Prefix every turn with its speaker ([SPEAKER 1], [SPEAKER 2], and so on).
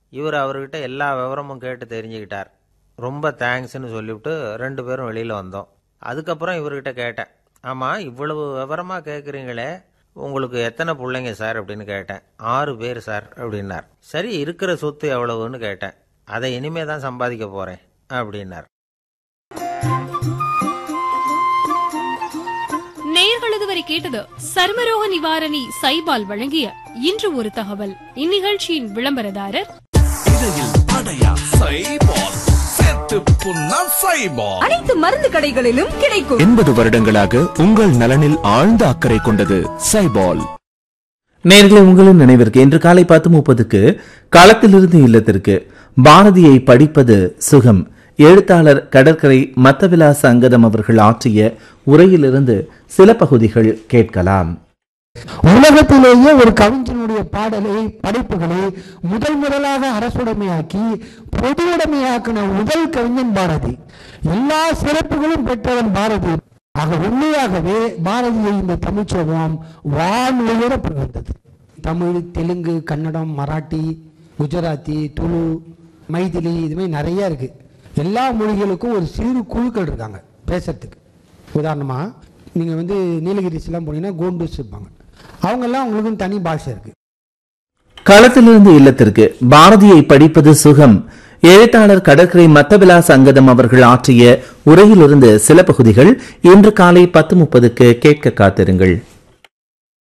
[SPEAKER 1] இவர் அவர்கிட்ட எல்லா விவரமும் கேட்டு தெரிஞ்சுக்கிட்டார் ரொம்ப தேங்க்ஸ்னு சொல்லிவிட்டு ரெண்டு பேரும் வெளியில் வந்தோம் அதுக்கப்புறம் இவர்கிட்ட கேட்டேன் ஆமாம் இவ்வளவு விவரமாக கேட்குறீங்களே உங்களுக்கு எத்தனை பிள்ளைங்க சார் அப்படின்னு கேட்டேன் ஆறு பேர் சார் அப்படின்னார் சரி இருக்கிற சொத்து எவ்வளவுன்னு கேட்டேன் அதை இனிமே தான் சம்பாதிக்க போகிறேன் அப்படின்னார்
[SPEAKER 2] நேயர்கள் இதுவரை கேட்டது சர்மரோக நிவாரணி சைபால் வழங்கிய இன்று ஒரு தகவல் இந்நிகழ்ச்சியின் விளம்பரதாரர்
[SPEAKER 3] இடையில் அடையா சைபால் சேர்த்து புண்ணா சைபால்
[SPEAKER 4] அனைத்து மருந்து கடைகளிலும் கிடைக்கும்
[SPEAKER 5] எண்பது வருடங்களாக உங்கள் நலனில் ஆழ்ந்த அக்கறை கொண்டது சைபால்
[SPEAKER 6] நேர்களை உங்களின் நினைவிற்கு இன்று காலை பத்து முப்பதுக்கு களத்திலிருந்து இல்லத்திற்கு பாரதியை படிப்பது சுகம் எழுத்தாளர் கடற்கரை மத்தவிலாச அங்கதம் அவர்கள் ஆற்றிய உரையிலிருந்து சில பகுதிகள் கேட்கலாம்
[SPEAKER 7] உலகத்திலேயே ஒரு கவிஞனுடைய பாடலை படைப்புகளை முதல் முதலாக அரசுடைமையாக்கி பொதுவுடைமையாக்கின முதல் கவிஞன் பாரதி எல்லா சிறப்புகளும் பெற்றவன் பாரதி ஆக உண்மையாகவே பாரதியை இந்த தமிழ்ச்சோகம் வானுயர புகழ்ந்தது தமிழ் தெலுங்கு கன்னடம் மராட்டி குஜராத்தி துளு மைதிலி இது மாதிரி நிறைய இருக்கு எல்லா மொழிகளுக்கும் ஒரு சிறு குழுக்கள் இருக்காங்க பேசுறதுக்கு உதாரணமா நீங்க வந்து நீலகிரிஸ்லாம் போனீங்கன்னா கோண்டூஸ் இருப்பாங்க அவங்கெல்லாம் அவங்களுக்கும் தனி பாஷை இருக்கு
[SPEAKER 6] களத்திலிருந்து இல்லத்திற்கு பாரதியை படிப்பது சுகம் எழுத்தாளர் கடற்கரை மத்தவிலாஸ் அங்கதம் அவர்கள் ஆற்றிய உரையிலிருந்து சில பகுதிகள் இன்று காலை பத்து முப்பதுக்கு கேட்க காத்திருங்கள்